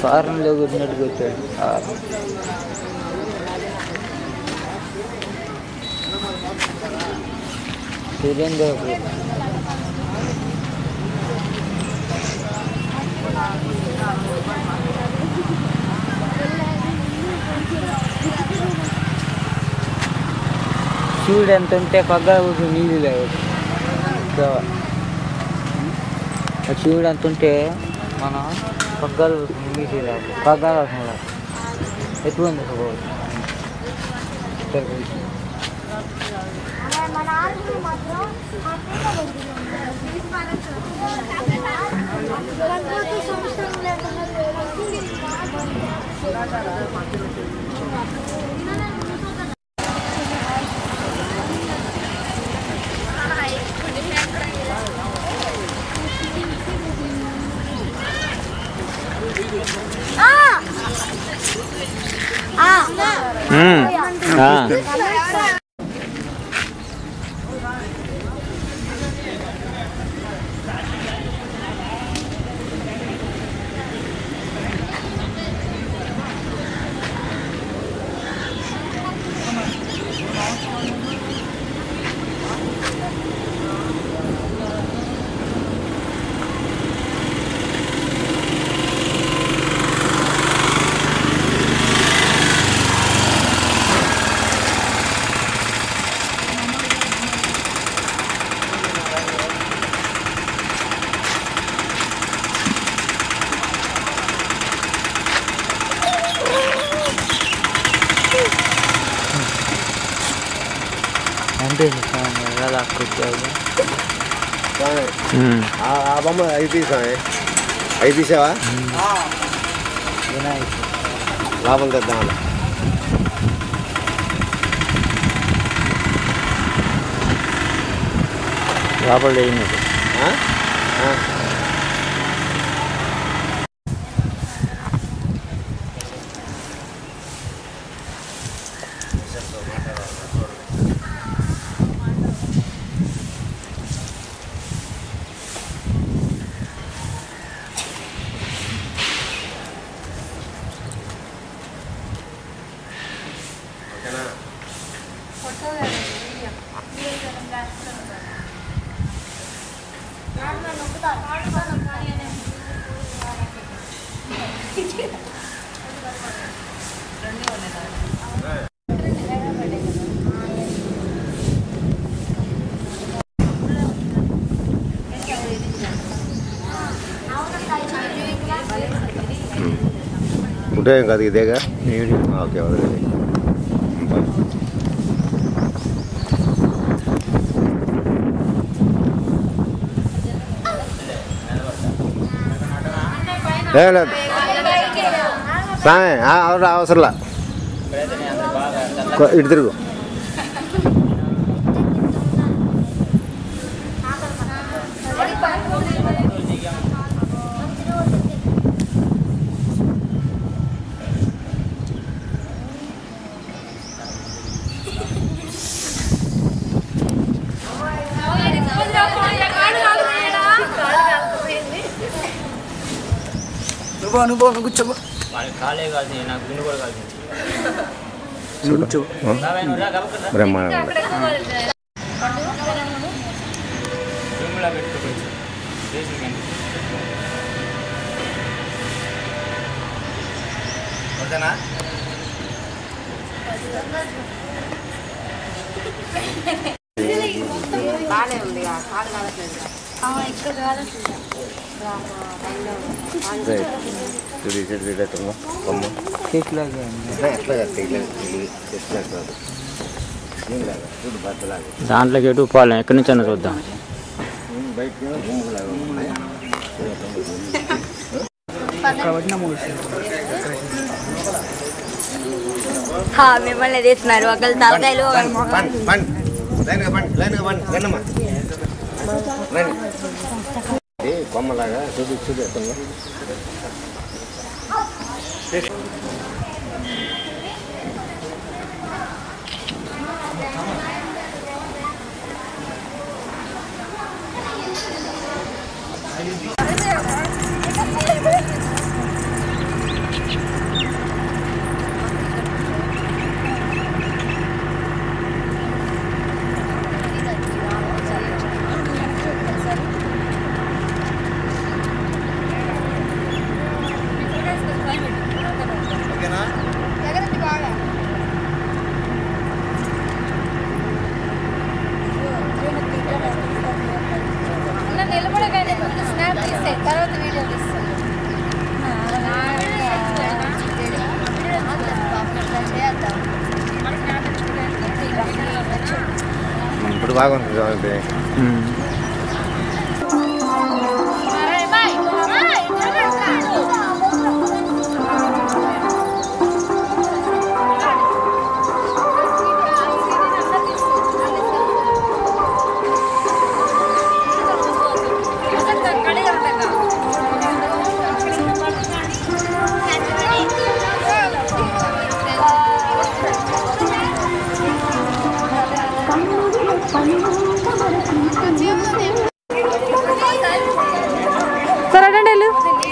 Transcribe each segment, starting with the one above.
ఫారెన్లో కొట్టినట్టు కొట్టాడు హార్న్ సురేంద్ర చూడు ఎంత ఉంటే పగ్గా నీళ్ళు లేవు ఇంకా ఆ చూడు ఎంత ఉంటే మనం పగ్గాలు నీళ్ళు లేవు పగ్గాలు అవసరం లేదు ఎక్కువ ఉంది మన ఆర్మీ మాత్రం ప్రకృతి సంవత్సరం అంటే ఎలా లాక్కొచ్చావు ఆ ఆ బొమ్మ అవి తీసామే అవి తీసావా వినాయక లోపల తెద్దాం లోపల వేయలేదు ఆ? ఆ. ఉంటాయి కాదు ఇదేగా ఆ, ఓకే వదిలేదు లేదు సామే అవసరం అవసరంలా కొ- ఇటు తిరుగు నువ్వు అనుభవం కూర్చోబో కాలే కాదు నాకు గుండు కూడా కాదు కూర్చో బ్రహ్మాండం రూమ్లో పెట్టుకో కొంచెం చేసి కానీ ఓకేనా బాగానే ఉంది కాలు కాలట్లేదు ఇక్కడ కాదు చూడు ఇటు ఇటు ఇటు ఇటు బొమ్మ చెట్లాగా ఉంది ఎట్లా ఎట్లా కట్టి ఇట్లా ఇట్లా చేస్తున్నట్టు కాదు. ఏం లాగా చూడు బట్టలాగా దాంట్లోకి ఎటు పోలేం ఎక్కడి నుంచి అన్న చూద్దాం బయట భూములాగా ఉన్నాయి మిమ్మల్ని తీస్తున్నారు ఒకళ్ళు తలకాయలు ఒకళ్ళు మొహం. పండి పండి లైన్గా పండి లైన్గా పండి రండమ్మా రండి ఇది కొమ్మలాగా చూడు చూడు ఎక్కడ బాగుంటుంది స్వామి సరే అటండి వెళ్ళు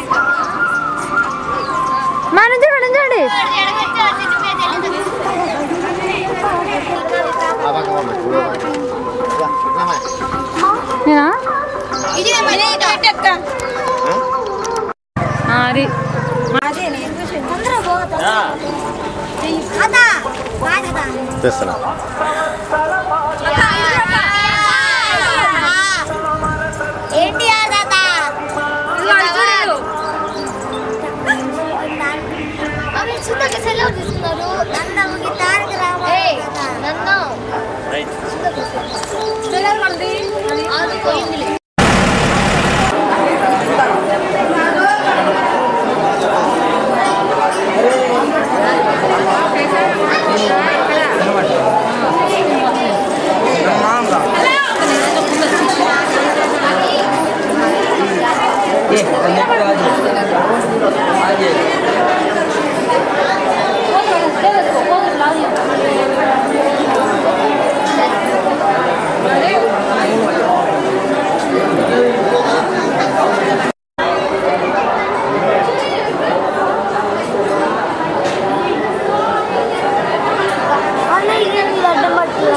మా నుంచి చూడండి చూడండి నేనా ఆ, అది తెస్తున్నా ఏంటి ఆదాత అవి సుందరకి సెలవు తీసుకున్నారు నన్ను తారక రావాలి నన్ను అది పోయిందిలే అన్నయ్య అడ్డం పట్టురా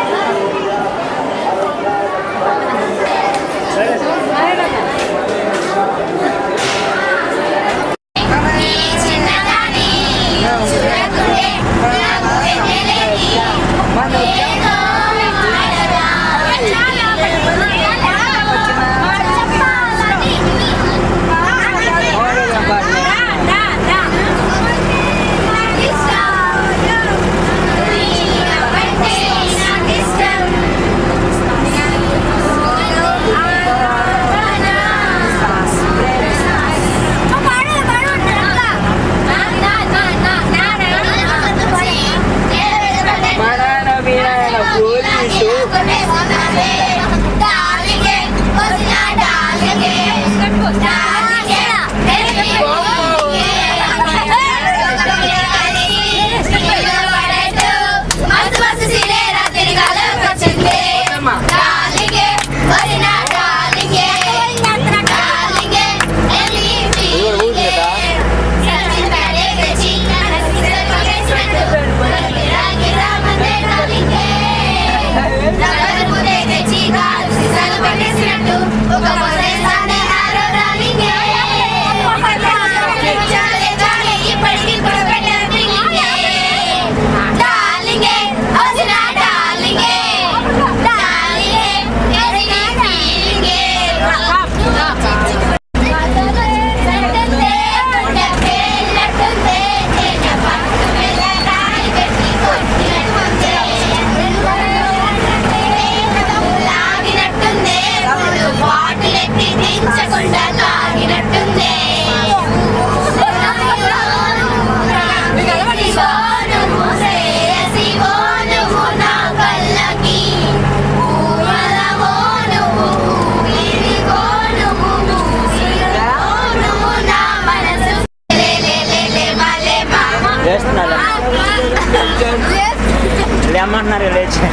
ఒక మొదటిసారి ఆరో రాలింగే చాలే చాలే ఇప్పటికి పొడబెట్టే డార్లింగే వచ్చిన డార్లింగే డార్లింగే ఎదిగి ఫీలింగే లేస్తున్నారు లేమంటున్నారు లేచి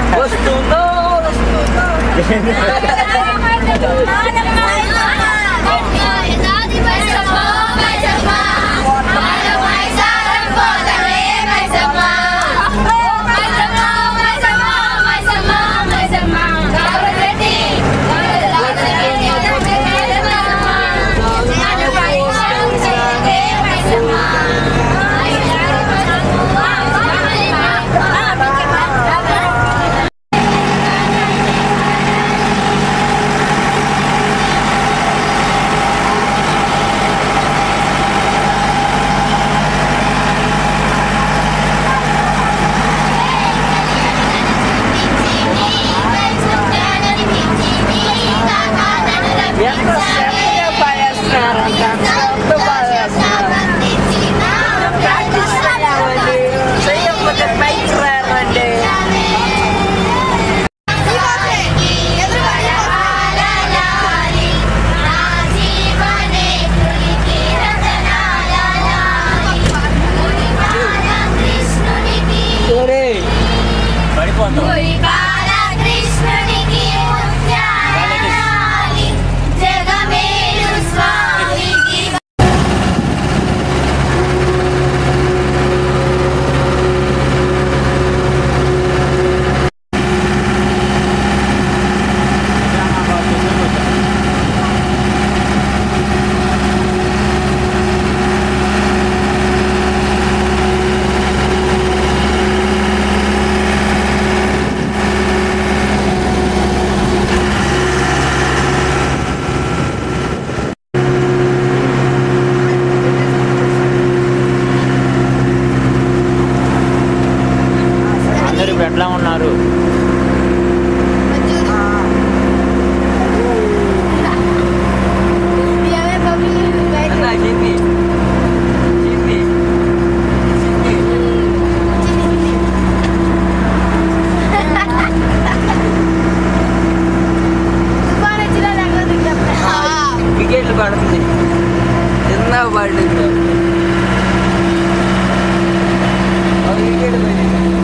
ఆ కృష్ణునికి ముత్యాలి జగమేలు స్వామికి అందరూ ఇప్పుడు ఎట్లా ఉన్నారు వికెట్లు పడుతుంది చిన్న పడింది వికెట్ పోయింది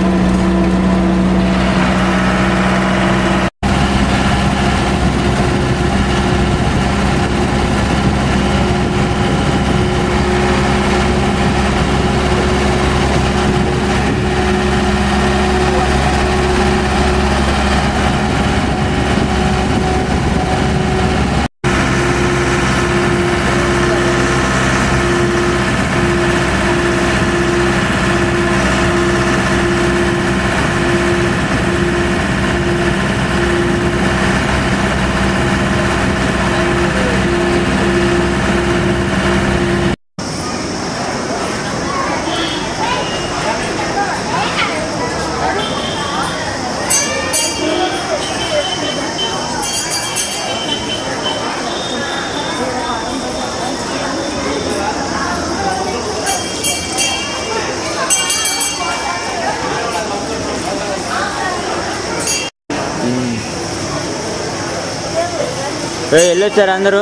వెళ్ళొచ్చారు అందరూ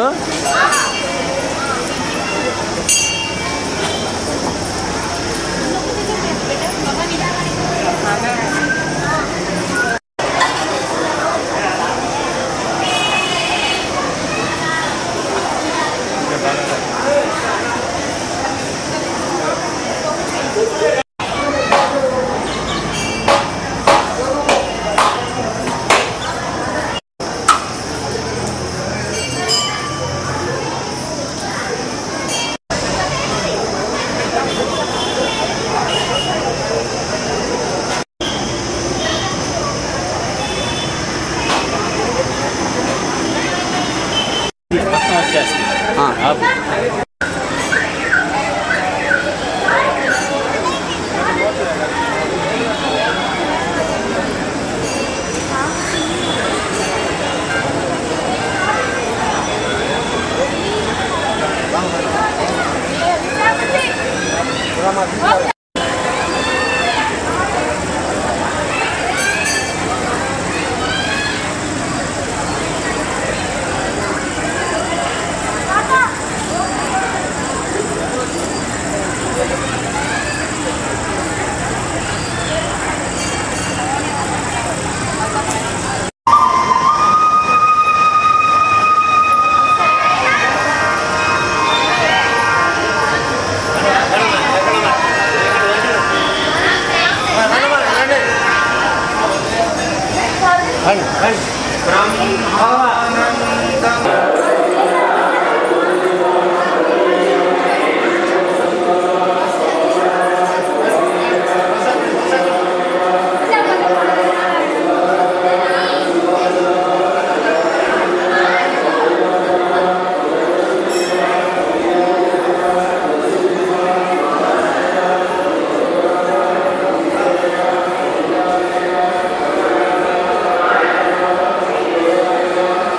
మొత్తం వచ్చేస్తుంది ఆపు. ఆ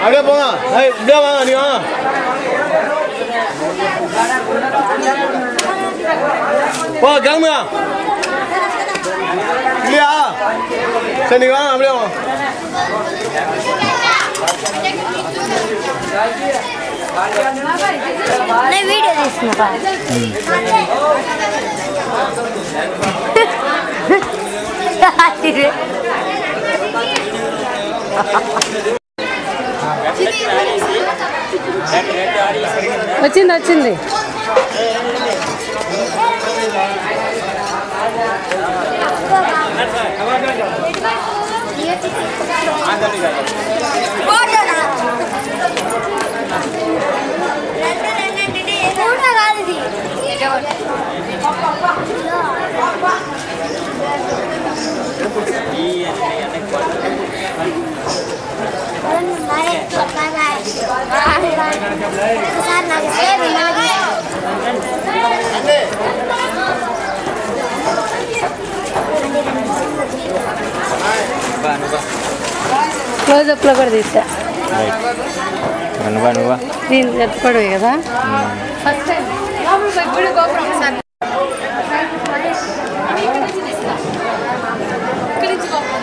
அப்படியே போங்க ஏய், இப்படியே வாங்க நீ வாங்க போ கிளம்புங்க இல்லையா சரி நீங்க வாங்க அப்படியே வாங்க నేను వీడియో తీసుకుంటా వచ్చింది వచ్చింది ఫోటో కాదు ఇది ఒకసారి నాకు ఇస్తే మిమ్మల్ని క్లోజప్ లో కూడా తీసా నువ్వా నువ్వా నేను ఎత్తుకోవడమే కదా ఫస్ట్ టైం గుడి గోపురం ఒకసారి ఇక్కడి నుంచి గోపురం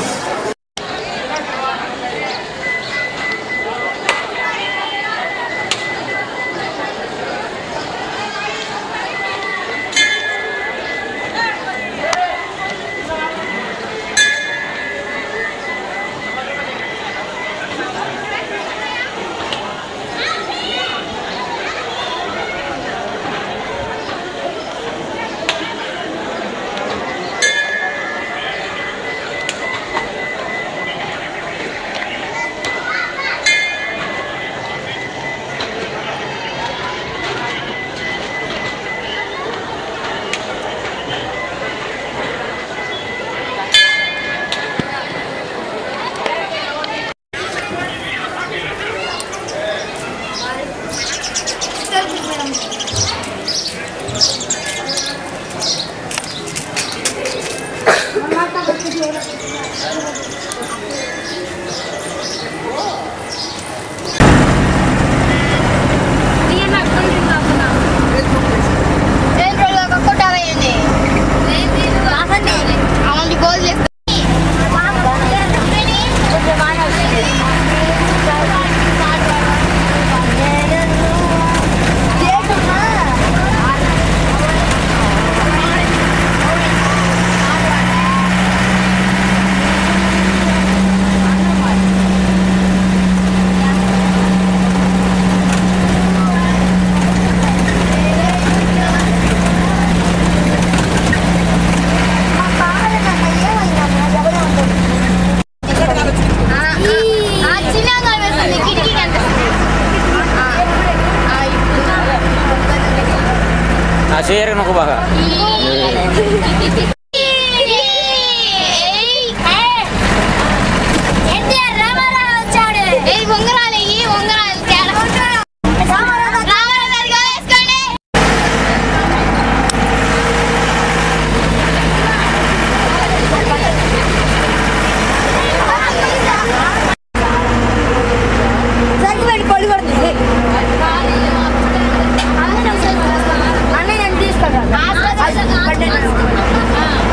ఆ చేయరు నువ్వు బాగా ఎన్టీఆర్ రామారావు వచ్చాడు ఏ ఉంగరాలు ఇయ్యి ఉంగరాలు తేడా రామారావు గారిగా వేసుకోండి సరిపోయి పళ్ళు పడుతుంది అన్నీ నేను తీసుకుంటాను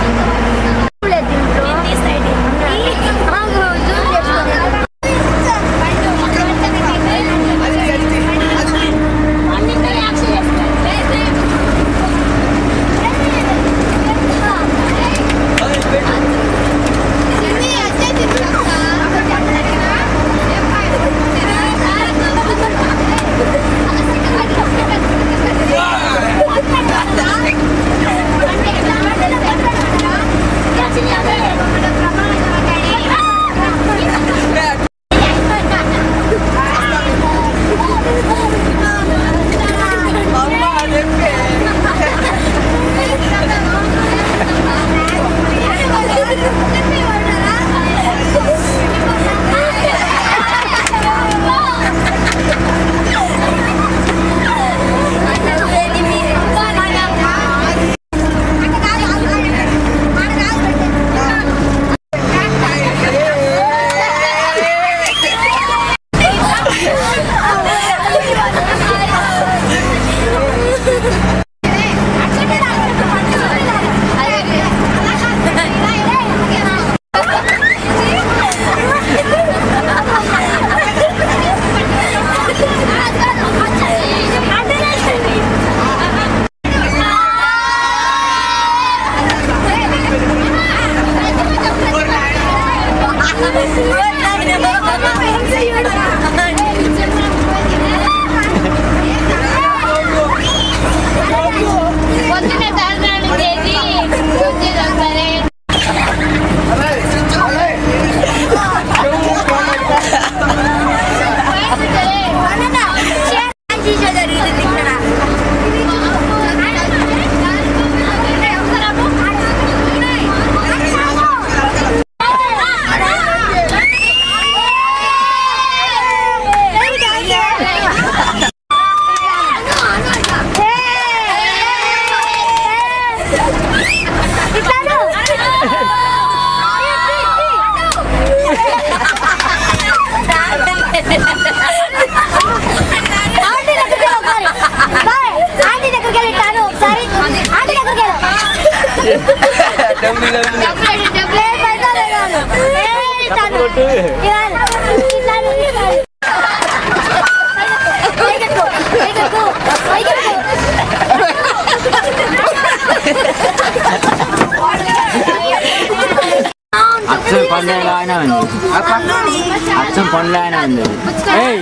అచ్చం పండుగ ఆయన ఉంది అచ్చం పండుగ ఆయన ఉంది ఏయ్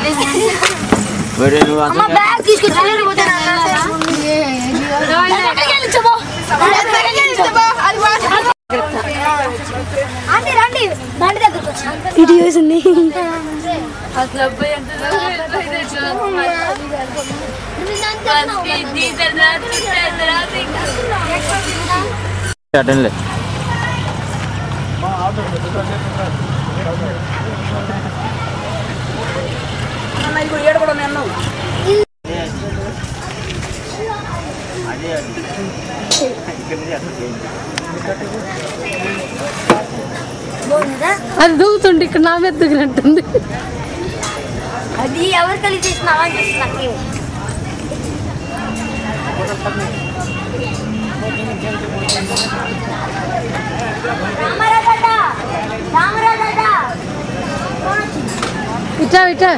మరి నువ్వు అసలు బ్యాగ్ తీసుకొచ్చి రండి రండి రండి దగ్గరకు ఇటు చూసింది అసలు అబ్బాయి ఎంత అటెండ్ అది దూకుతుంటే ఇక్కడ నా మీద దిగినట్టుంది అది ఎవరు కలిసి చేసినావా అని చెప్పి నాకు రామరాజా రామరాజా ఇటా ఇటా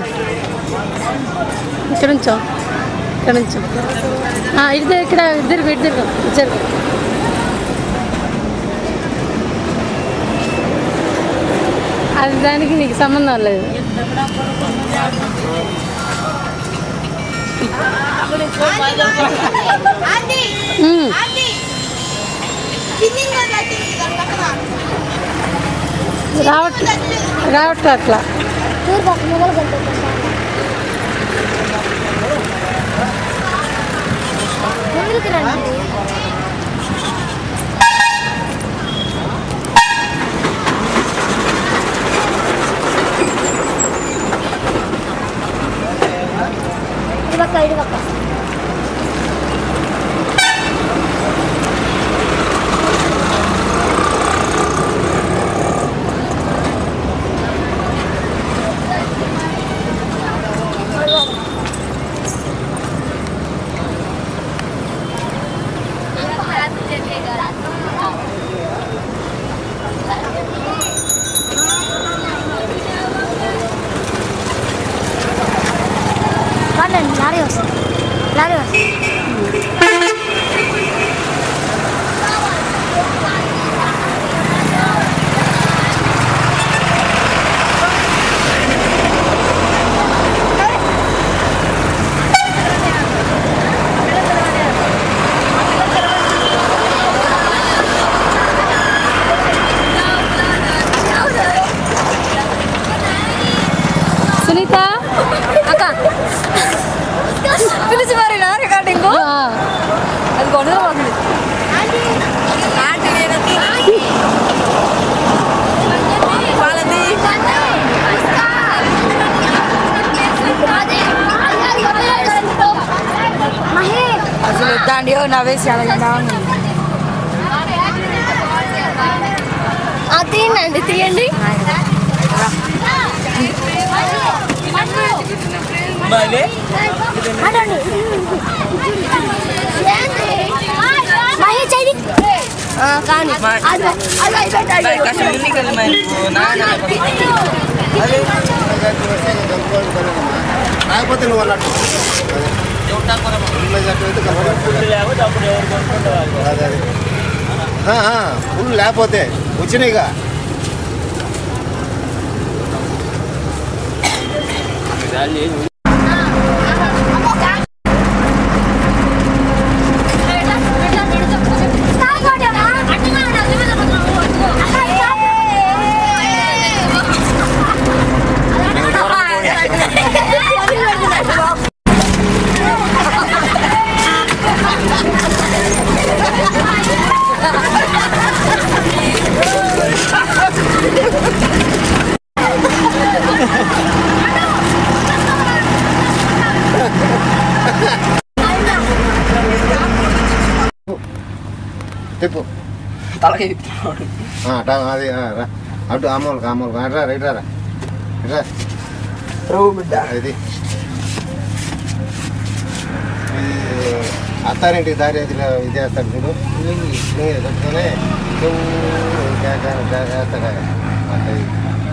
ఇక్కడ నుంచో ఇక్కడ నుంచో ఆ, ఇటు ఇక్కడ ఇద్దరు ఇద్దరు ఇద్దరు అది దానికి నీకు సంబంధం లేదు ఆంటీ ఉమ్. ఆంటీ స్విమ్మింగ్ రావట్ రావట్లే అట్లా టూర్ బస్ మొదలు పెడతాం ముందుకు రండి ఇటు పక్క ఇటు పక్క పడండి లారీ వస్తుంది లారీ వస్తుంది సునీత అక్క పిలిచి మరి నా రికార్డింగ్ ఆ, అది కొనగా పోతుంది ఆంటీ నేనండి వాళ్ళది అసలు దాండి నవ్వేసి అలాగే తీయండి తీయండి మహి చెయ్యి కానీ కాస్త ముందుకు వెళ్ళి మరి నువ్వు నాన్న రాకపోతే నువ్వు అన్నట్టు ఫుల్ జట్టు అయితే కనపడదు. అదే, అదే. ఆ, ఆ, ఫుల్ లేకపోతే వచ్చినాయిగా తిప్పు తలకి ఆ, అటా, అది ఆ, రా. అటు ఆమోలు ఆమోలు రా రైట్ రా రా ప్రభు బిడ్డ ఇది ఇది అత్తారింటికి దారి అది ఇది వేస్తాడు చూడు లుంగి. లుంగి కట్టుకొని చెవు కేక కేక వేస్తాడు ఆయన. అట్లా ఇది.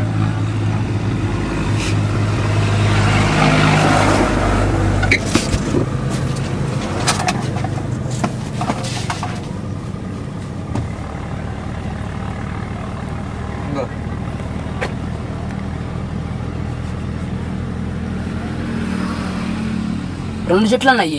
ఇంకో. రెండు చెట్లు అన్నాయి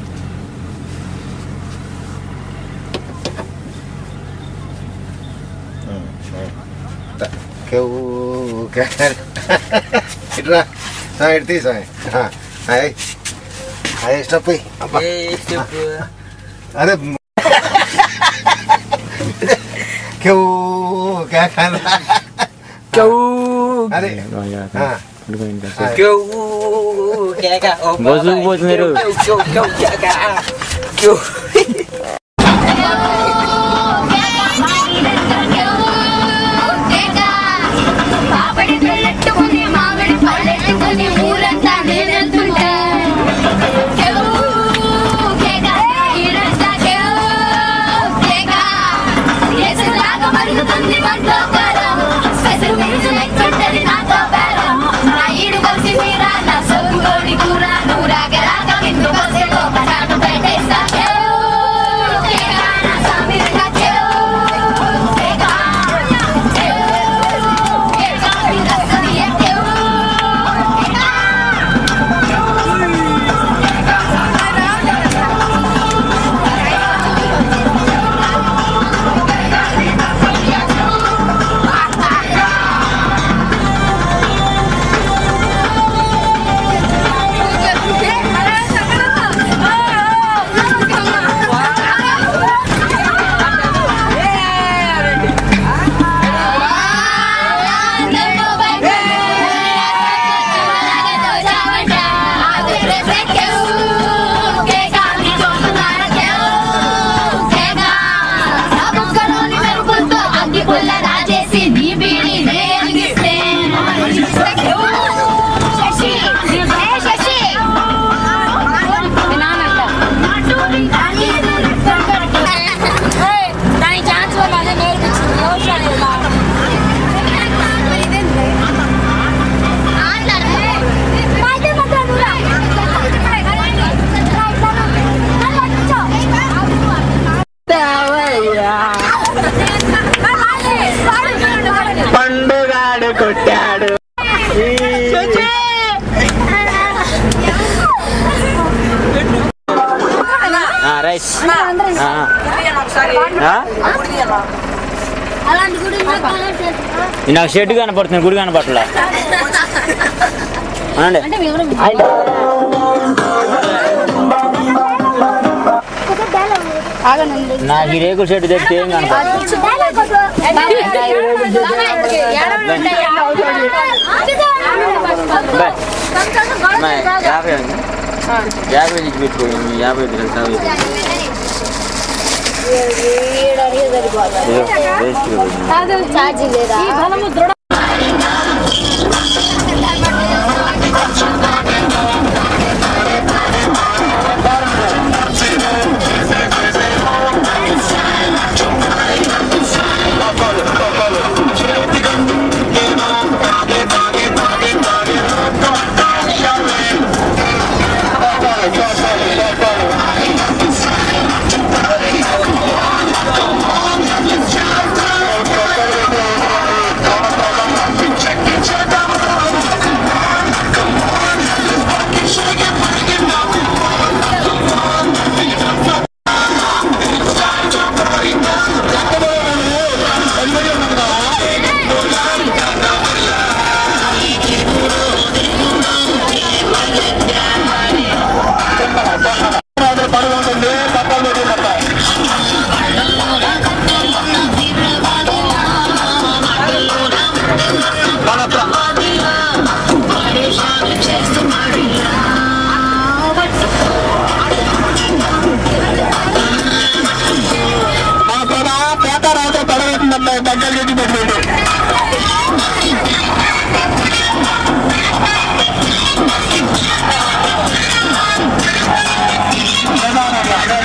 త- కేవు కేక ఇట్రా సాయి ఇటు తీ సాయి ఆ, అయ్ అయ్యి స్టప్ అయ్యి. అబ్బా. ఏ స్టెప్ అరే కేవు కేక అదే ఆ. ఆ. కేక బొసుకుపోతున్నారు పాపడి పెళ్ళెట్టుకుని మామిడి పళ్ళెట్టుకుని ఊరంతా నేనెళ్తుంటే కేవ్ కేక ఈడంతా కేవ్ కేక ఏసులాగా మరుగుతుంది వంటో కారం స్పెషల్ మీల్స్ లెక్కుంటది నాతో బేరం నా ఈడు కలిసి మీరా నా సొంగోడి కూర నూరాగ రాగ విందు కొసే పటాటు పెట్టేస్తా కేవ్ కేక నా సామిరంగా కేవ్ కేక కేవ్ కేక విందస్తది కేవ్ కేక రాజేసి నీ బీడి నేగిస్తే శశి ఏ శశి దాని ఛాన్స్ వల్ల అదే నేర్పించింది పండుగాడు కొట్టాడు రైట్ అలాంటి గుడి నాకు షెడ్ కనపడుతుంది గుడి కనపడలే అనండి అంటే ఎవరు నాకు ఈ రేకుల షెడ్ తెస్తే ఏం కనపడదు అమ్మాయి, యాభై ఉంది యాభై నుంచి పెట్టుకోండి యాభై ఐదు వెళ్తావు వేస్ట్ ఛార్జీ లేదా ప్రధానంగా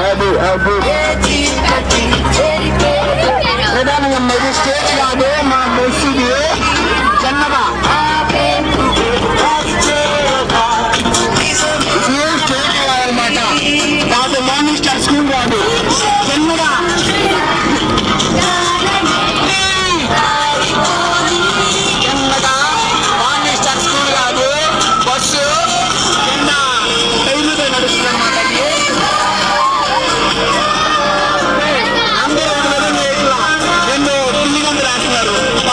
అది అది ప్రధానంగా మరి స్టేట్ కాదు మా మెస్సీది చిన్నగా ఇది స్టేట్ కాదనమాట కాదు మార్నింగ్ స్టార్ స్కూల్ కాదు చిన్నగా చిన్నగా మార్నింగ్ స్టార్ స్కూల్ కాదు బస్సు చిన్న టైర్లతో నడుస్తుంది అనమాట అందరూ ఒక విధంగా ఇట్లా రెండు పిల్లి గంతులు వేస్తున్నారు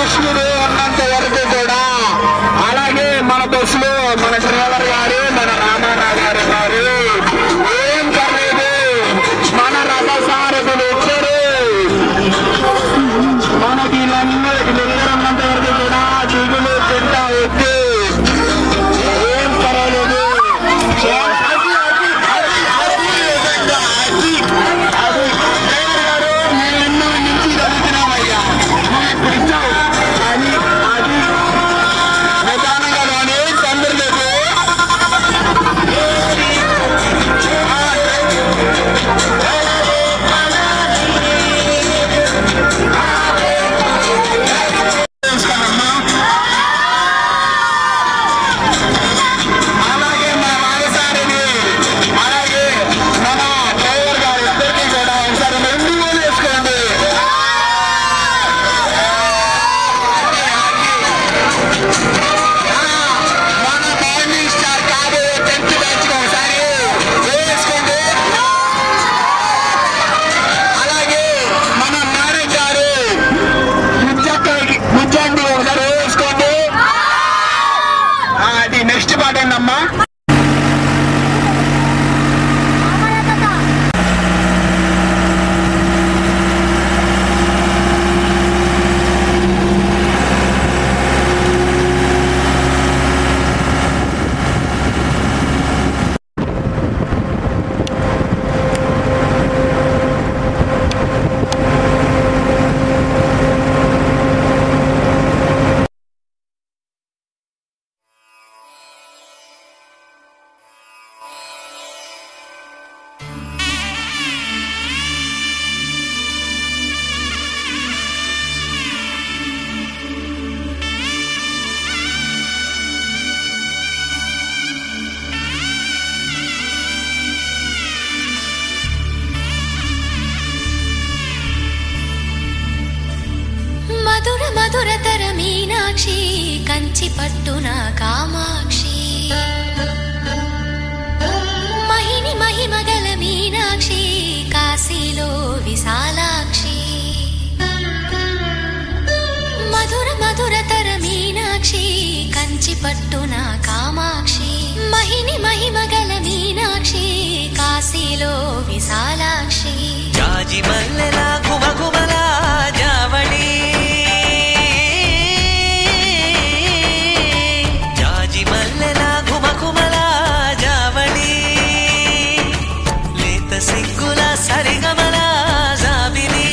కృష్ణుడు ఉన్నంత వరకు కూడా అలాగే మన బస్సులో మన డ్రైవర్ గారు మన రామారావు గారు ఉన్నారు ఏం పర్లేదు మన రథసారథులు ఇద్దరు మనకి వీళ్ళందరికీ నిలబడినంత వరకు కూడా దిగులు తింటా వద్దు ఏం పర్వాలేదు అది, అది, అది, అది, విధంగా, అది, అది. డ్రైవర్ గారు, నేను ఎన్నో నుంచి చదువుతున్నామయ్యా. నువ్వు ఇప్పుడు ఇచ్చావు. అది, అది. నిదానంగా లోని, తొందర లేదు. చేస్తానమ్మా. అలాగే మన వారసారిని అలాగే మన డ్రైవర్ గారు ఇద్దరిని కూడా ఒకసారి రెండు వేలు వేసుకోండి మన మార్నింగ్ స్టార్ కాదు టెన్త్ బ్యాచ్ ఒకసారి వేసుకోండి అలాగే మన మేడం గారు ముచ్చక్కకి ముచ్చండి ఒకసారి వేసుకోండి ఆ, అది నెక్స్ట్ పాట ఏంటమ్మా మధుర మధురతర మీనాక్షి కంచి పట్టున కామాక్షి మహిని మహిమగల మీనాక్షి కాశీలో విశాలాక్షి మధుర మధురతర మీనాక్షి కంచి పట్టున కామాక్షి మహిని మహిమగల మీనాక్షి కాశీలో విశాలాక్షి జాజి మల్లెలా కుమకుమలా జావళి జాజి మల్లెలా కుమకుమలా జావళి లేత సిగ్గుల సరిగమల జాబిలి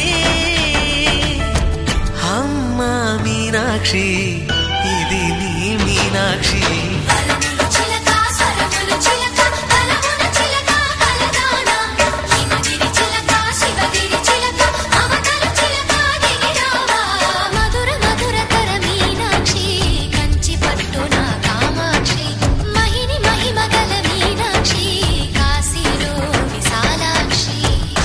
అమ్మ మీనాక్షి ఇది నీ మీనాక్షి చిలక స్వరములు చిలక కలమున చిలక కలదానా హిమగిరి చిలక శివగిరి చిలక అవతల చిలక దిగిరావా మధుర మధుర తర మీనాక్షి కంచి పట్టున కామాక్షి మహిని మహిమగల మీనాక్షి కాశీలో విశాలాక్షి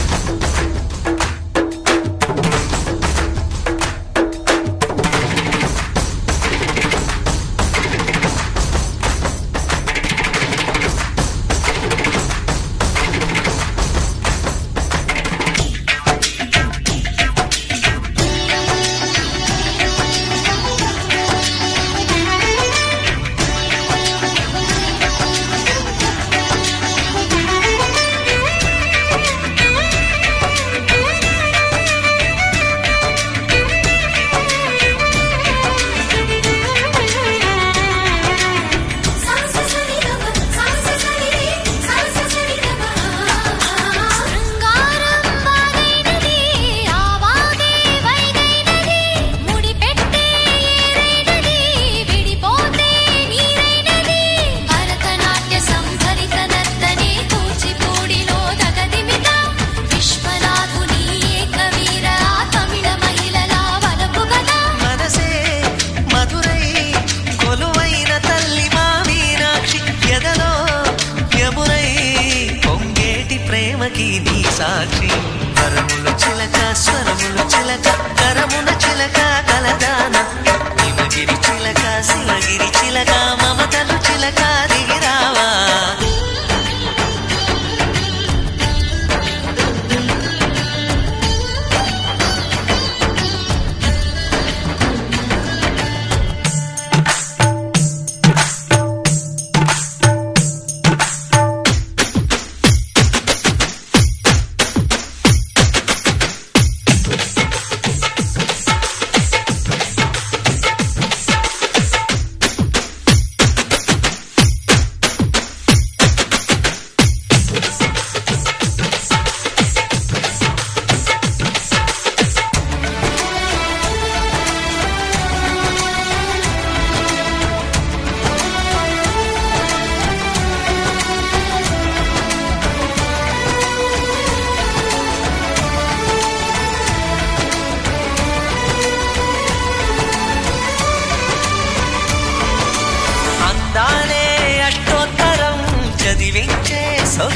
శృంగారం బాగైనది ఆవాగే వైగైనది ముడిపెట్టే ఏరైనది విడిపోతే నీరైనది భరతనాట్య సంభరిత నర్తనే కూచిపూడిలో దగదిమిత విశ్వనాథుని ఏకవీర తమిళ మహిళల వలపు కదా మనసే మధురై కొలువైన తల్లి మా మీనాక్షి ఎదలో యమునై పొంగేటి ప్రేమకి నీ సాక్షి వరములు చిలక స్వరములు చిలక కరమున చిలక కలదాన హిమగిరి చిలక శివగిరి చిలక మమతలు చిలక దిగిరావా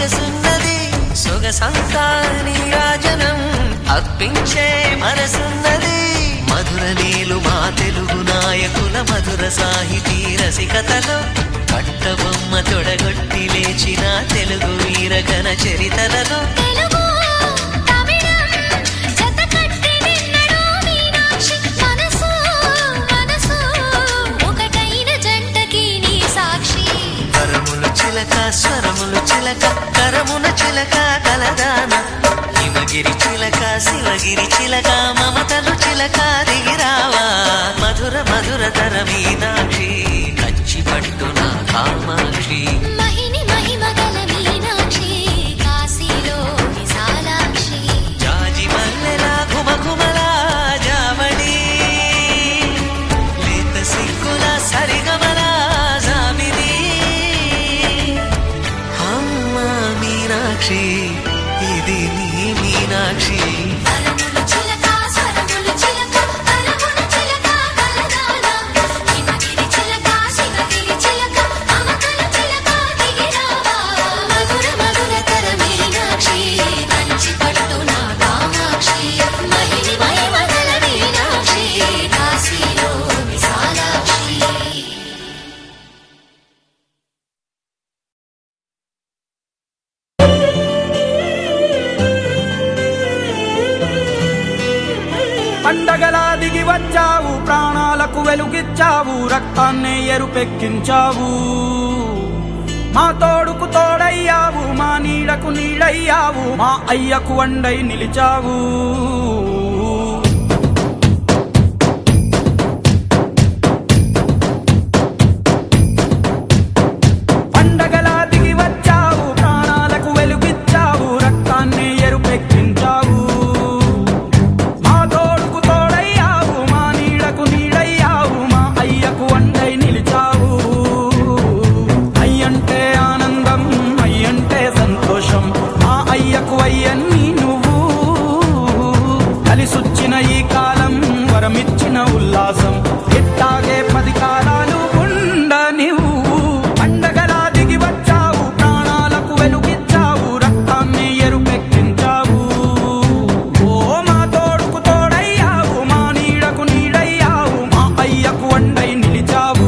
సొగసున్నది సొగసంతా నీరాజనం అర్పించే మనసున్నది మధుర నీలు మా తెలుగు నాయకుల మధుర సాహితీ రసికతలో కట్టబొమ్మ తొడగొట్టి లేచిన తెలుగు వీరగణ చరితలలో తెలుగు తమిళం జత కట్టి నిన్నడు మీనాక్షి మనసు మనసు ఒకటైన జంటకి నీ సాక్షి కరములు చిలక స్వరములు చిలక కరమున చిలక కలదాన హిమగిరి చిలక శివగిరి చిలక మమతలు చిలక దిగిరావా మధుర మధుర తర మీనాక్షి కంచి పట్టున కామాక్షి మహిని మహిమ గల మీనాక్షి కాశీలో విశాలాక్షి జాజి మల్లెలా ఘుమ ఘుమలా జావళి లేత సిగ్గుల సరిగమలా జామిది అమ్మ మీనాక్షి ఇది నీ మీనాక్షి కరములు చిలక స్వరములు చిలక కరమున చిలక కలదాన హిమగిరి చిలక శివగిరి చిలక అమకల చిలక దిగిరావా మధుర మధుర తర మీనాక్షి కంచి పట్టున కామాక్షి మహిని మహిమ గల మీనాక్షి కాశీలో విశాలాక్షి పండగలా దిగి వచ్చావు ప్రాణాలకు వెలుగిచ్చావు రక్తాన్నే ఎరుపెక్కించావు మా తోడుకు తోడయ్యావు మా నీడకు నీడయ్యావు మా అయ్యకు వండై నిలిచావు పండగలా దిగి వచ్చావు ప్రాణాలకు వెలుగిచ్చావు రక్తాన్ని ఎరుపెక్కించావు మా తోడుకు తోడయ్యావు మా నీడకు నీడయ్యావు మా అయ్యకు వండై నిలిచావు అయ్యంటే ఆనందం అయ్యంటే సంతోషం మా అయ్యకు అయ్యన్ని నువ్వు కలిసొచ్చిన ఈ కాలం వరమిచ్చిన ఉల్లాసం ఇట్టాగే పది కాలాలు ఉండ నువ్వు పండగలా దిగి వచ్చావు ప్రాణాలకు వెలుగిచ్చావు రక్తాన్ని ఎరుపెక్కించావు ఓ మా తోడుకు తోడయ్యావు మా నీడకు నీడయ్యావు మా అయ్యకు వండై నిలిచావు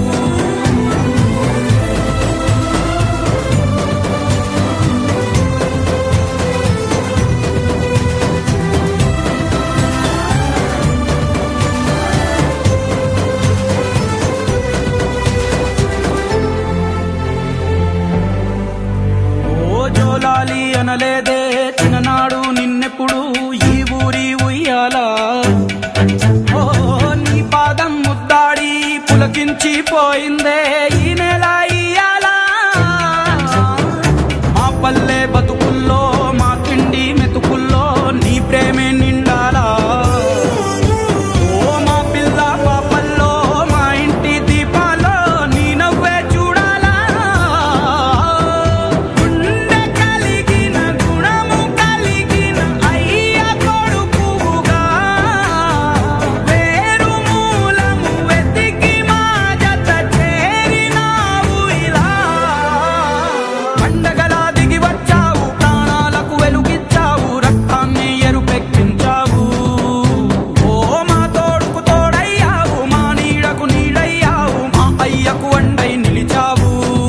ఓ జోలాలి అనలేదే చిన్ననాడు నిన్నెప్పుడు ఈ ఊరి ఉయ్యాలా ఓ నీ పాదం ముద్దాడి పులకించి పోయిందే ఈ నెల ఇయ్యాలా మా పల్లె బతుకుల్లో మా తిండి మెతుకుల్లో నీ ప్రేమే నిండాలా ఓ మా పిల్ల పాపల్లో మా ఇంటి దీపాల్లో నీ నవ్వే చూడాలా గుండె కలిగిన గుణము కలిగిన అయ్య కొడుకుగా వేరు మూలము వెతికి మా జత చేరినావు ఇలా పండగలా దిగి వచ్చావు ప్రాణాలకు వెలుగిచ్చావు రక్తాన్ని ఎరుపెక్కించావు ఓ మా తోడుకు తోడయ్యావు మా నీడకు నీడయ్యావు మా అయ్యకు వండై నిలిచావు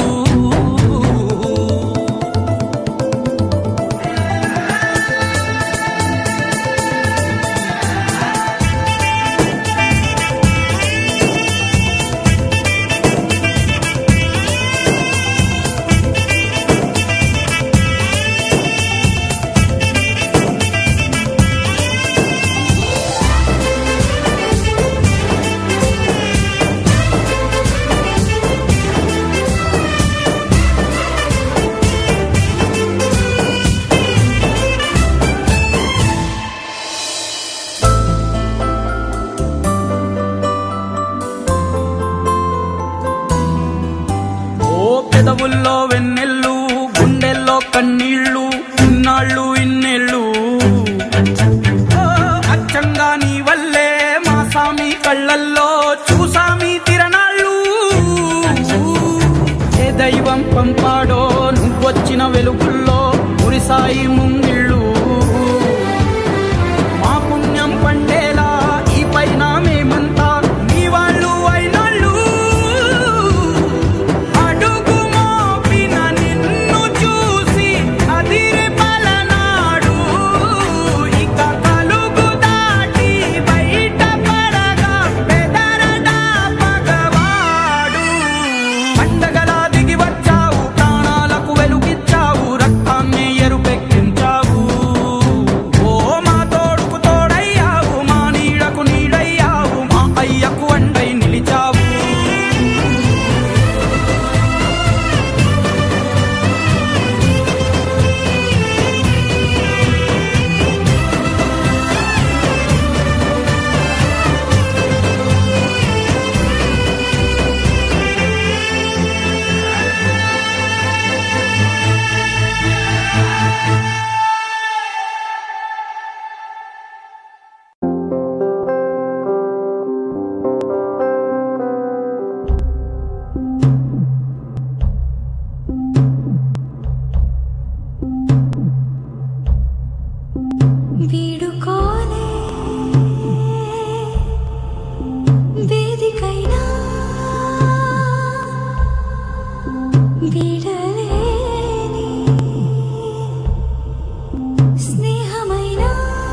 ఓ పెదవుల్లో వెన్నెల్లు గుండెల్లో కన్నీళ్ళు ఇన్నాళ్ళు ఇన్నేళ్ళు ఓ, అచ్చంగా నీ వల్లే మా సామి కళ్ళల్లో చూసామి తిరణాళ్ళు ఏ దైవం పంపాడో నువ్వొచ్చిన వెలుగుల్లో మురిసాయి ముంగిళ్ళు మా పుణ్యం పండేలా ఈ పైన మేమంతా మీ వాళ్ళు అయినళ్ళు అడుగు మోపిన నిన్ను చూసి అదిరి పలనాడు ఇక కలుగు దాటి బయట పడగా బెదరడా పగవాడు పండగలా దిగి వచ్చావు ప్రాణాలకు వెలుగిచ్చావు రక్తాన్ని ఎరుపెక్కించావు ఓ మా తోడుకు తోడయ్యావు మా నీడకు నీడయ్యావు మా అయ్యకు అండై నిలిచావు వీడుకోలే వేదికైనా వీడలేని స్నేహమైనా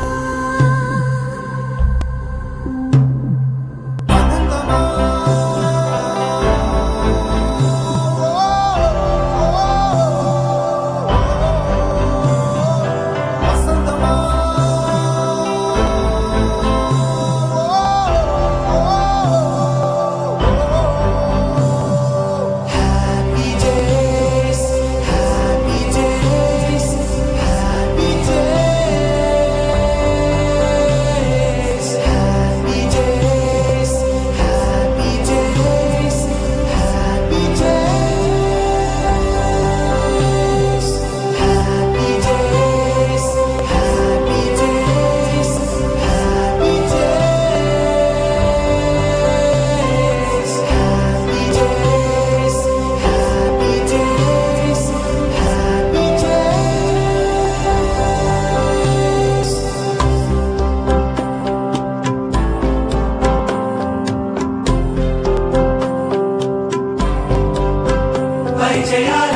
ಪರಿಚಯಾಲ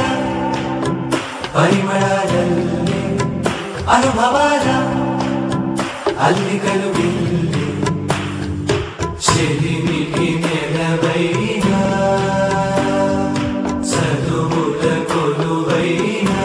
ಪರಿಮಳದಲ್ಲಿ ಅನುಭವಾಲ ಅಲ್ಲಿಗಲು ಇಲ್ಲಿ చెలిమికి నెలవైనా చదువుల కొలువైనా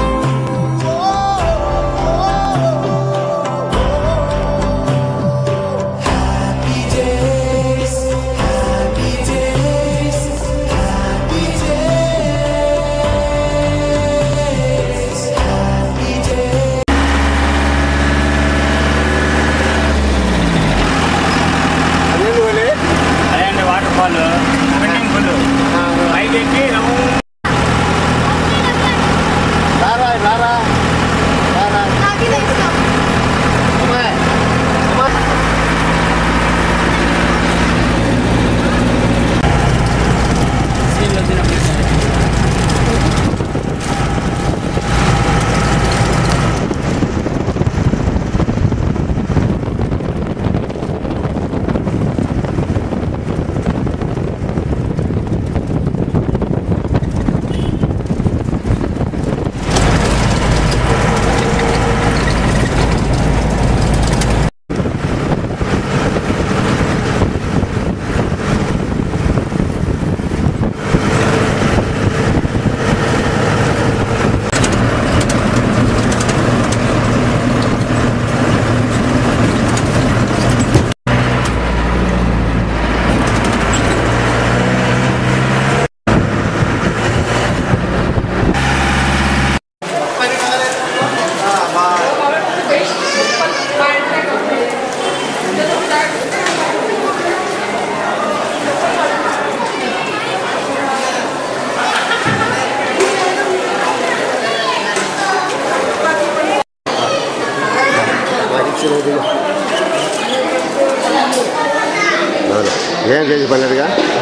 ఓ నీళ్ళు పడినట్టుగా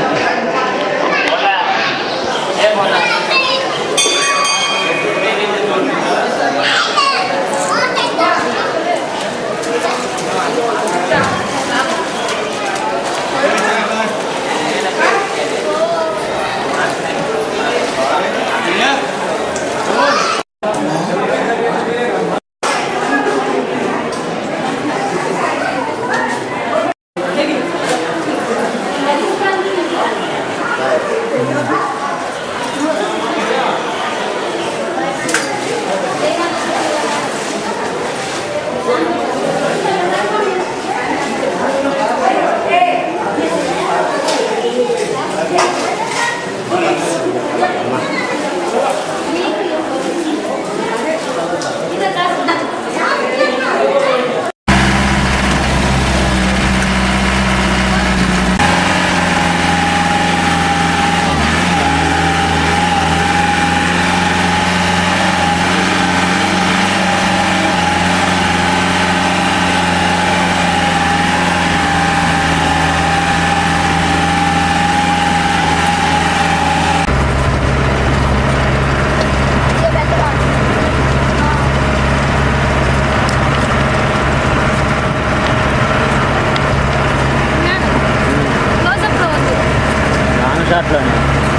నాన్న షాట్లోనే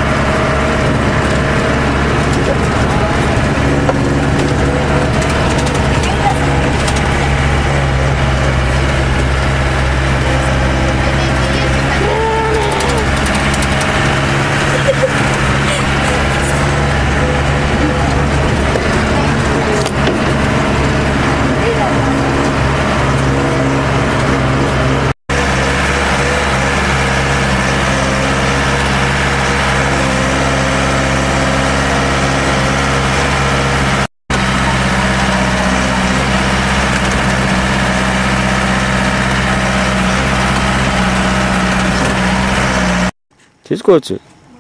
తీసుకోవచ్చు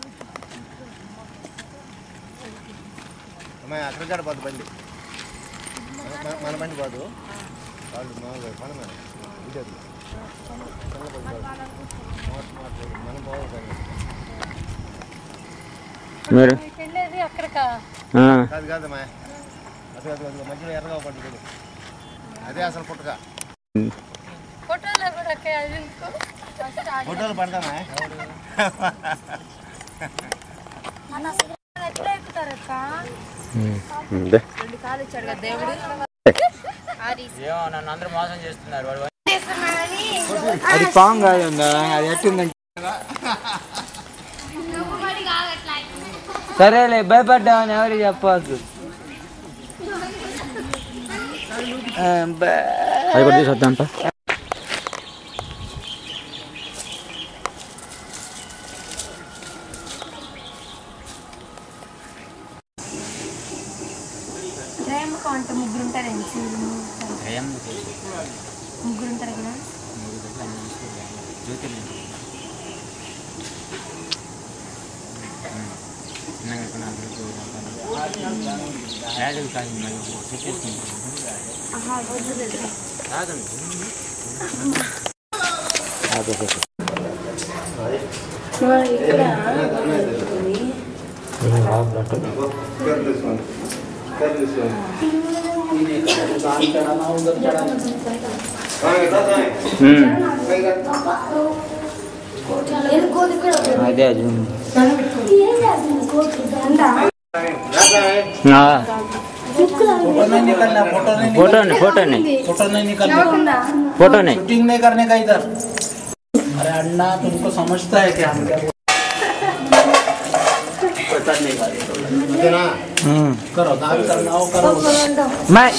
అమ్మాయి అక్కడ కాడ పోదు బండి మన- మన బండి పోదు వాళ్ళు మామూలుగా మన మన ఇది అది. చిన్న బండి పోదు. మోట- మోట మనం పోవాలి బండి. మీరు వెళ్ళేది అక్కడికా ఆ, కాదు కాదమ్మా అది అది అది మధ్యలో ఎర్రగా పడ్డ చూడు అదే అసలు పుట్టక ఫోటోలో కూడా అక్కడ అది ఎందుకు? ఫోటోలు పడతామా ఎట్లా ఎక్కుతారక్క దే. రెండు కాలు ఇచ్చాడు కదా దేవుడు ఏమో నన్ను అందరూ మోసం చేస్తున్నారు వాడు అది పాంగ్ కాదు ఉందా అది ఎట్టుందంటే సరేలే భయపడ్డామని ఎవరికి చెప్పవద్దు ఆ, బా- అది కూడా తీసుకొద్దాంప ప్రేమకు అంటే ముగ్గురు ఉంటారండి ముగ్గురు ఉంటారు కదా అదే అది ఉంది. ఆ. फोटो नहीं फोटो नहीं फोटो नहीं निकलने फोटो नहीं शूटिंग नहीं करने का इधर अरे अन्ना तुमको समझता है क्या हम क्या बोल- पता नहीं करो दाल करना हो करो मैं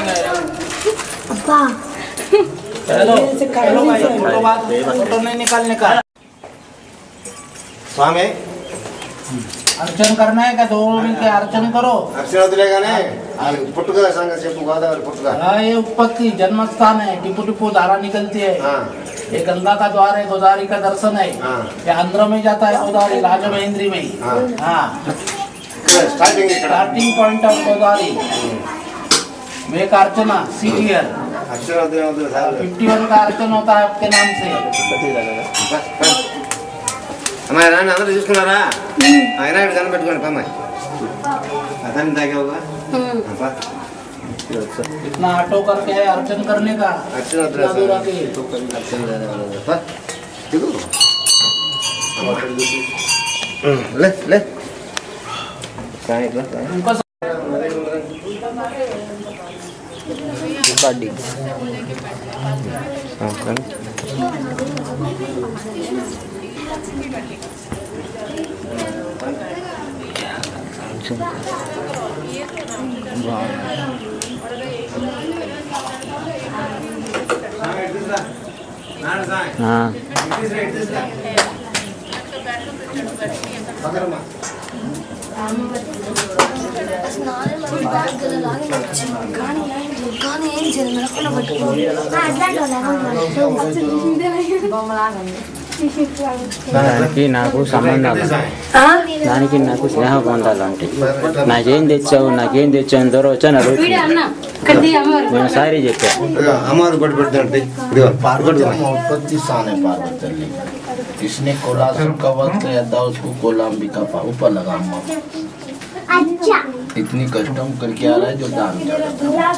चलो चलो भाई फोटो बाद फोटो नहीं निकालने का స్వామి अर्चन करना है क्या दो मिलके अर्चन करो అర్చన వదిలేగానే పుట్టుక సంగతి చెప్పు గోదావరి పుట్టుక हाँ, ये उपत्ति जन्म स्थान है टिपू टिपू धारा निकलती है ये गंगा का द्वार है गोदावरी का दर्शन है ये आंध्र में जाता है गोदावरी राजमहेंद्री में हाँ స్టార్టింగ్ ఇక్కడ starting point of Godavari make Archana सीरियर అర్చన వదిలే వదిలే చాలు. फिफ्टी वन का अर्चन होता है आपके नाम से అమ్మాయి రాని అందరూ చూసుకున్నారా ఆయన ఇక్కడ కనిపెట్టుకోండి అమ్మాయి అతన్ని తాగావుగా అబ్బా. ఇది వచ్చా. इतना ऑटो करके है अर्चन करने का అర్చన వద్దురా इतना दूर आके అర్చన లేదా? అబ్బా. దిగు. ఉమ్, లే లే కానీ ఇట్లా, కానీ. उनको రికార్డింగ్ ఆ, కానీ. ఆ. కానీ ఏం చేయదు మెలకుండా పట్టుకోవాలి దానికి నాకు సంబంధాలు దానికి నాకు స్నేహ బంధాలు అంటే నాకేం తెచ్చావు నాకేం తెచ్చావు ఇంత దూరం వచ్చా నాకు నేను సారీ చెప్పా ఇదిగో, అమ్మవారు పట్టు పెడుతుంటే ఇదిగో पार्वती उत्पत्ति स्थान है पार्वती इसने कोलासुर का वध किया था उसको कोलाम्बिका पा ऊपर लगा अम्मा इतनी कष्टम करके आ रहा है जो दान कर रहा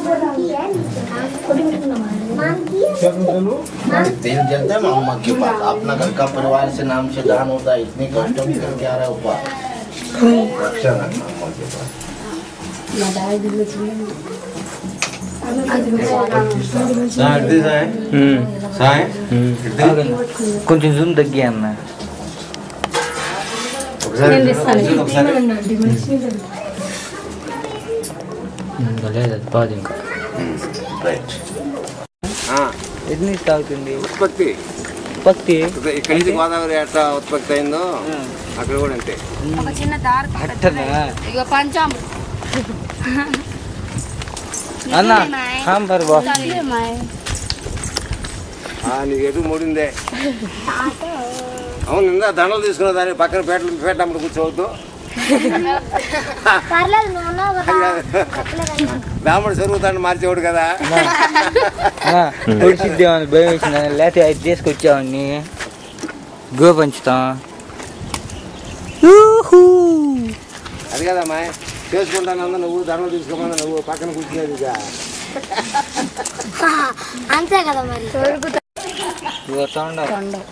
है तेल जलता है अम्मा के पास अपना घर का परिवार से नाम से दान होता है इतनी कष्टम करके आ रहा है ऊपर रक्षा रखना अम्मा के पास సాయి ఇటు సాయి ఉమ్. సాయి ఉమ్. కొంచెం జూమ్ తగ్గి అన్న ఒకసారి చూడు, ఒకసారి లేదు అది పోదు ఇంకా రైట్ ఎన్ని నుంచి తాగుతుంది ఉత్పత్తి పత్తి ఇక్కడి నుంచి గోదావరి ఎట్లా ఉత్పత్తి అయిందో అక్కడ కూడా అంతే ఒక చిన్న దారి అట్టనా ఇక పంచాము అన్న సాంబార్ బా ఆ, నీకు ఎటు మూడిందే అవును ఇందా దండలు తీసుకున్న దాని పక్కన పేట పేట అమ్మడు కూర్చోవద్దు పర్లేదు నువ్వు ఉన్నావు కదా రాముడు చెరువుతాన్ని మార్చేవాడు కదా పొడిచిద్దామని భయం వేసింది లేకపోతే అది తీసుకొచ్చామని గో పంచుతాం అది కదమ్మా చేసుకుంటానన్నా నువ్వు దండలు తీసుకోమన్నా నువ్వు పక్కన కూర్చునేది ఇక. అంతే కదా మరి ఇదిగో తొండ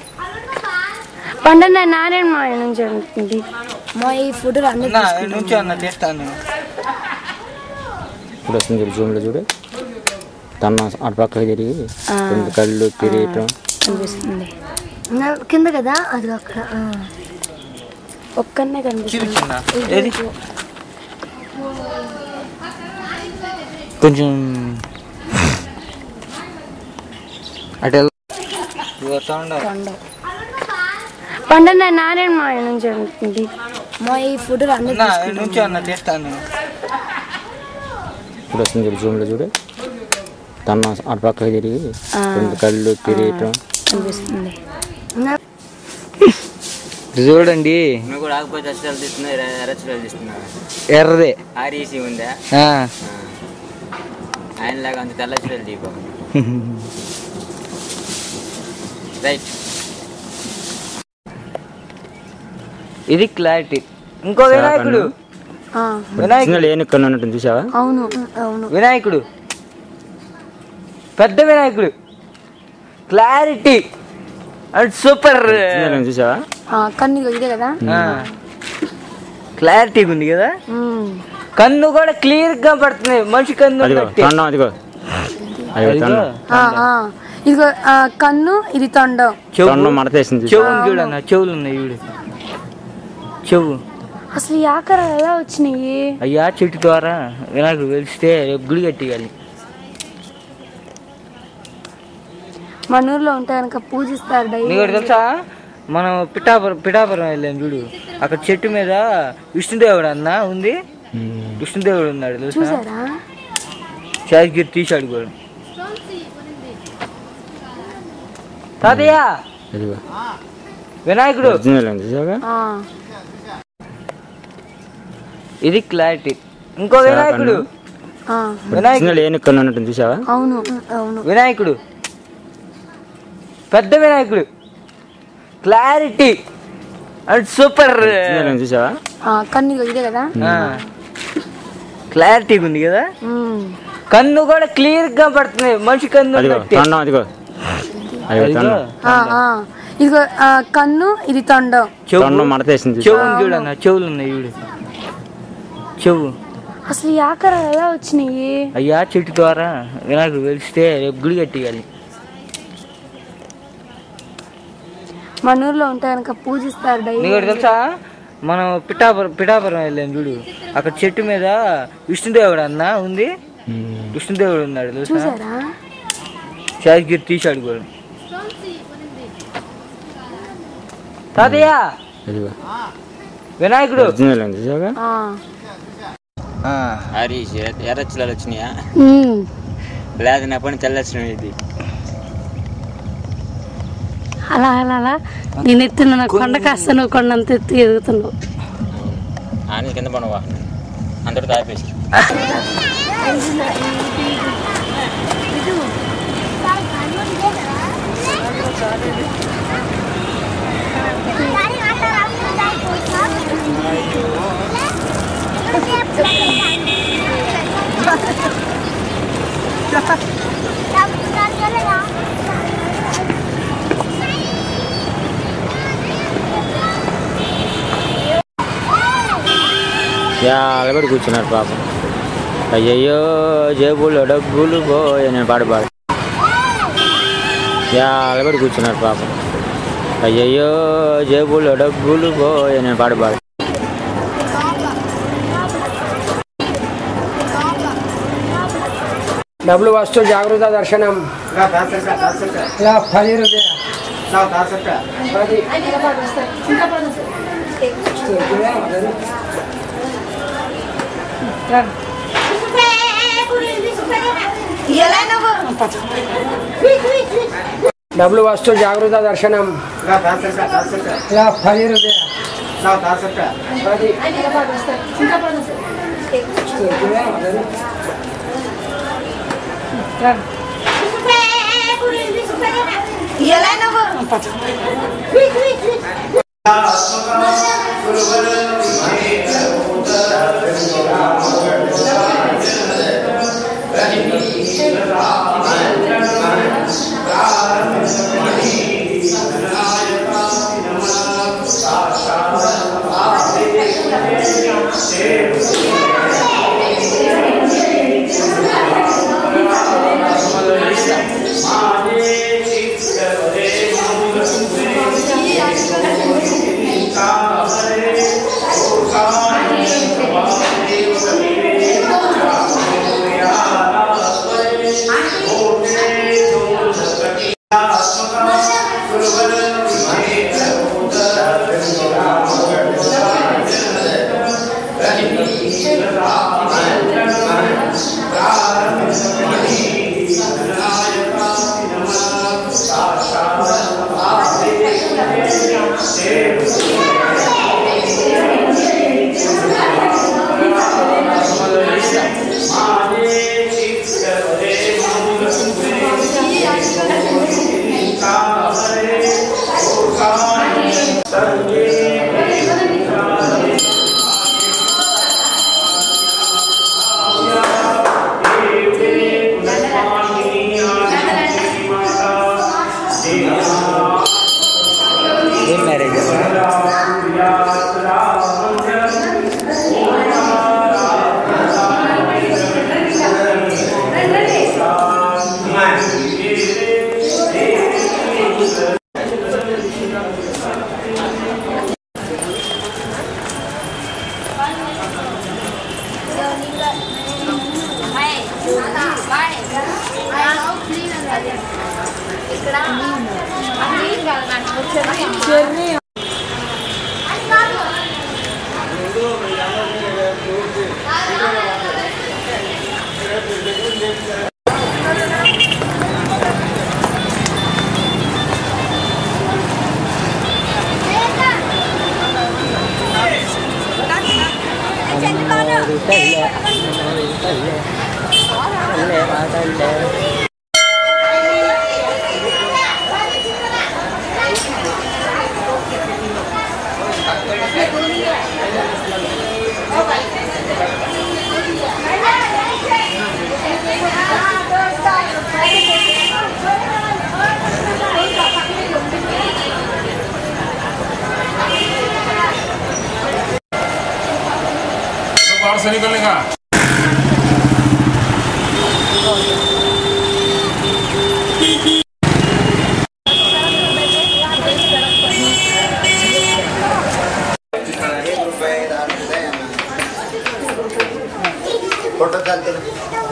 పండుగ నారాయణ మాయ నుంచి ఉంటుంది మా ఈ ఫుడ్ అన్ని అన్న ఈ నుంచి అన్న తీస్తాను ఇప్పుడు వస్తుంది చూడు జూమ్లో చూడు తన అటు పక్కకి తిరిగి రెండు కళ్ళు తిరిగటం కనిపిస్తుంది కింద కదా అది అక్కడ ఆ. ఒక్కనే కనిపిస్తుంది చిన్న ఏది కొంచెం అటు వెళ్- ఇదిగో తొండ పండుగ నారాయణ మాయ నుంచి ఉంటుంది మా ఈ ఫుడ్ అన్ని అన్న ఈ నుంచి అన్న తీస్తాను ఇప్పుడు వస్తుంది చూడు జూమ్లో చూడు తన అటు పక్కకి తిరిగి రెండు కళ్ళు తిరిగటం కనిపిస్తుంది ఇది చూడండి నువ్వు కూడా ఆకపోతే అక్షరాలు తీస్తున్నా అరక్షరాలు తీస్తున్నా ఎర్రదే ఆర్ఈసీ ఉందా ఆ. ఆయనలాగా అంత తెల్ల అక్షరాలు దీపం రైట్ ఇది క్లారిటీ ఇంకో వినాయకుడు వినాయకుడు ఏనుక్కను ఉన్నట్టు చూసావా అవును అవును వినాయకుడు పెద్ద వినాయకుడు క్లారిటీ అండ్ సూపర్ చిన్నగా చూసావా ఆ, కన్ను ఇదిగో ఇదే కదా క్లారిటీగా ఉంది కదా ఉమ్. కన్ను కూడా క్లియర్ గా పడుతుంది మనిషి కన్ను అదిగో ఉన్నట్టే. తొండం అదిగో అదిగో అదిగో. తొండం ఆ, ఆ. ఇదిగో ఆ, కన్ను ఇది తొండం చెవు తొండం మడతేసింది చెవు చూసావా చూడన్న చెవులు ఉన్నాయి చూడు చెవు అసలు ఈ ఆకారాలు ఎలా వచ్చినాయి అయ్యా చెట్టు ద్వారా వినాయకుడు వెలిస్తే రేపు గుడి కట్టియాలి మన ఊర్లో ఉంటే కనుక పూజిస్తారు డైలీ నీకు ఒకటి తెలుసా మనం పిఠాపురం పిఠాపురం వెళ్ళాం చూడు అక్కడ చెట్టు మీద విష్ణుదేవుడు అన్న ఉంది విష్ణుదేవుడు ఉన్నాడు తెలుసా చూసారా శాసగిరి తీశాడు కూడా తాతయ్య అదిగో వినాయకుడు ఒరిజినల్ ఉంది చూసావా ఆ, ఇది క్లారిటీ ఇంకో వినాయకుడు ఆ. వినాయకుడు ఒరిజినల్ ఏనుక్కను ఉన్నట్టు చూసావా అవును అవును వినాయకుడు పెద్ద వినాయకుడు క్లారిటీ అది సూపర్ నేను చూసావా ఆ, కన్ను ఇదిగో ఇదే కదా క్లారిటీగా ఉంది కదా ఉమ్. కన్ను కూడా క్లియర్ గా పడుతుంది మనిషి కన్ను అదిగో ఉన్నట్టే. తొండం అదిగో అదిగో అదిగో. తొండం ఆ, ఆ. ఇదిగో ఆ, కన్ను ఇది తొండం చెవు తొండం మడతేసింది చెవు ఉంది చూడన్న చెవులు ఉన్నాయి చూడు చెవు అసలు ఈ ఆకారాలు ఎలా వచ్చినాయి అయ్యా చెట్టు ద్వారా వినాయకుడు వెలిస్తే రేపు గుడి కట్టియాలి మన ఊర్లో ఉంటే కనుక పూజిస్తారు నీకు డైలీ ఒకటి తెలుసా మనం పిఠాపురం పిఠాపురం వెళ్ళాం చూడు అక్కడ చెట్టు మీద విష్ణుదేవుడు అన్న ఉంది విష్ణుదేవుడు ఉన్నాడు తెలుసా చూసారా శాస్గిరి తీశాడు కూడా తాతయ్య అదిగో వినాయకుడు ఒరిజినల్ ఉంది చూసావా ఆ. హరీష్ ఎర్రచ్చలాలు వచ్చినాయా ఉమ్. లేదు నా పని తెల్లచ్చిన ఇది అలా అలా అలా నేను ఎత్తున్నా కొండ కాస్త నువ్వు కొండంత ఎత్తు ఎదుగుతున్నావు ఆని కింద పడవా అందరూ తాపేసి అలబడి కూర్చున్నారు పాపం అయ్యయ్యో జేబులో డబ్బులు పోయే నేను పాడు పాడు అలబడి కూర్చున్నారు పాపం అయ్యయ్యో జేబులో డబ్బులు పోయే నేను పాడు పాడు డబ్బులు వస్తూ జాగృత దర్శనం ఇలా పది రూపాయ పది డబ్బులు వస్తూ జాగృత దర్శనం ఇలా పది రూపాయ పది ఏం మ్యారేజ్ बाहर से निकलने का फोटो चालते ना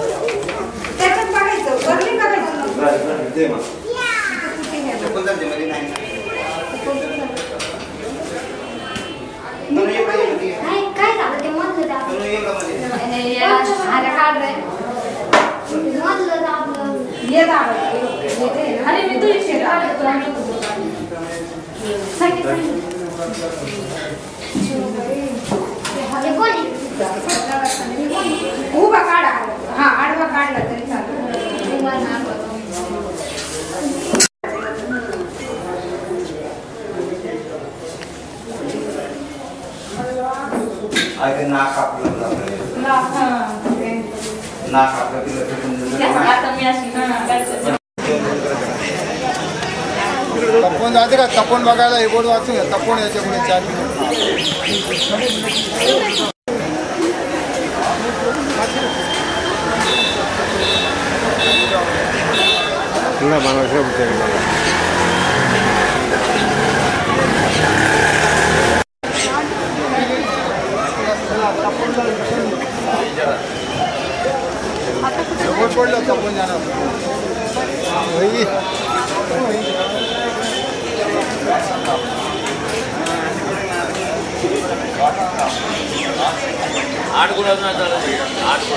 कोणत्या मध्ये नाही काय झालं ते मधलं दाबलं. अरे काढ रे. मधलं दाबलं. अरे मी तुझी शेत काढतो. सांगितलं. हे कोण आहे? उभा काढा हा आडवा काढला तरी चालेल अरे नाक आपलं नाक आपलं तपवून जायचं का तपवून बघायला हे बोर्ड वाचून घ्या तपवून याच्यापुढे चार तुला मानवाच्या विचार जवळ पडलं तपवून जाणार होई. आठ गुलाब ना चालत आहे. आठ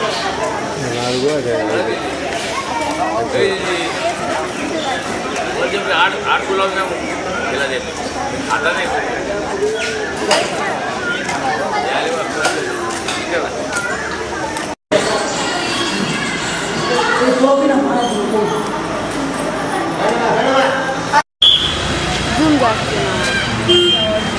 गुलाब ए, म्हणजे मी आठ आठ गुलाब ना केला देतो आता नाही झूम जास्त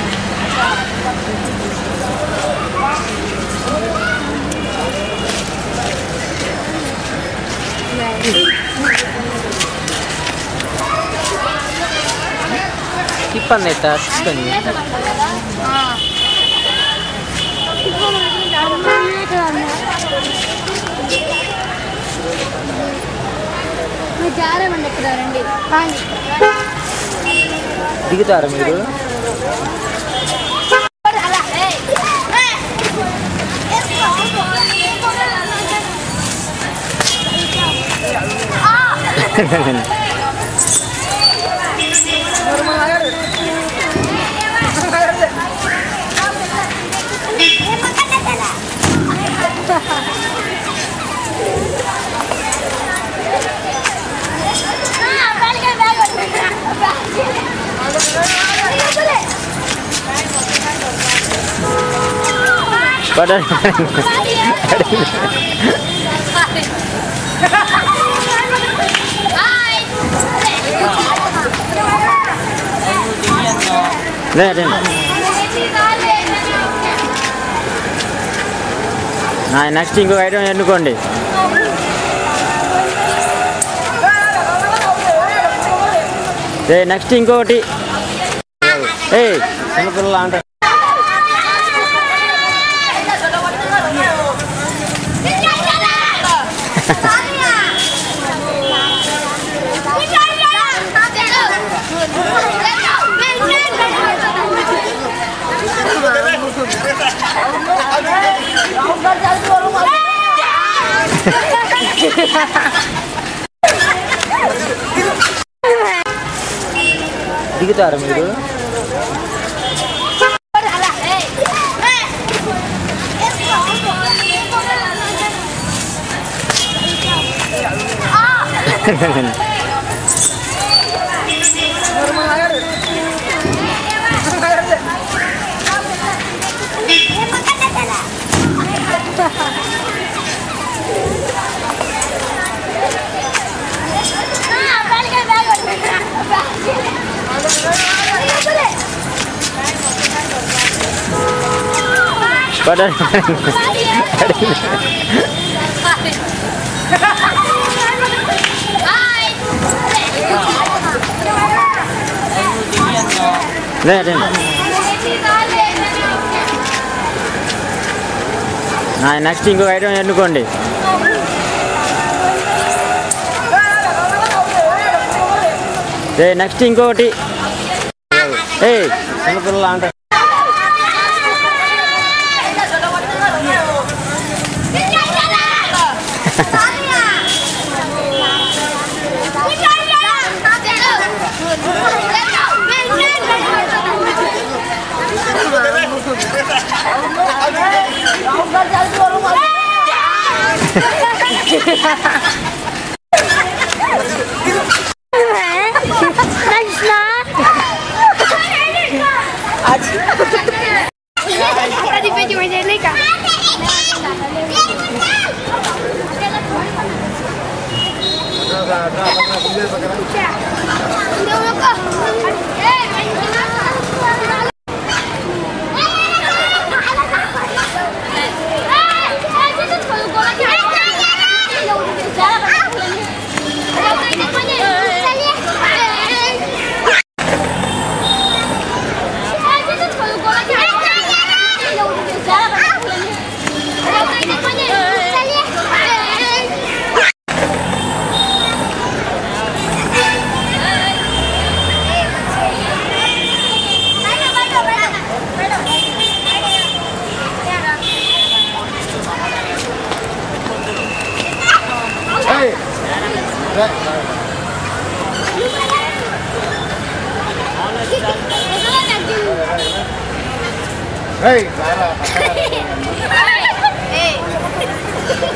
తిప్పండి ఎత్తా తిప్పండి జారమండి ఇక్కడ రండి రాండి. దిగుతారా మీరు అలా, ఏయ్, ఏయ్. పడండి రండి నెక్స్ట్ ఇంకో ఐటమ్ ఎన్నుకోండి ఏ నెక్స్ట్ ఇంకొకటి ఏ చిన్నపిల్లలు అంటే దిగుతారా మీరు పడండి రండి నెక్స్ట్ ఇంకో ఐటమ్ ఎన్నుకోండి ఏ నెక్స్ట్ ఇంకొకటి ఏ చిన్నపిల్లలు అంటే Tadi baju macam ni kan? Hey,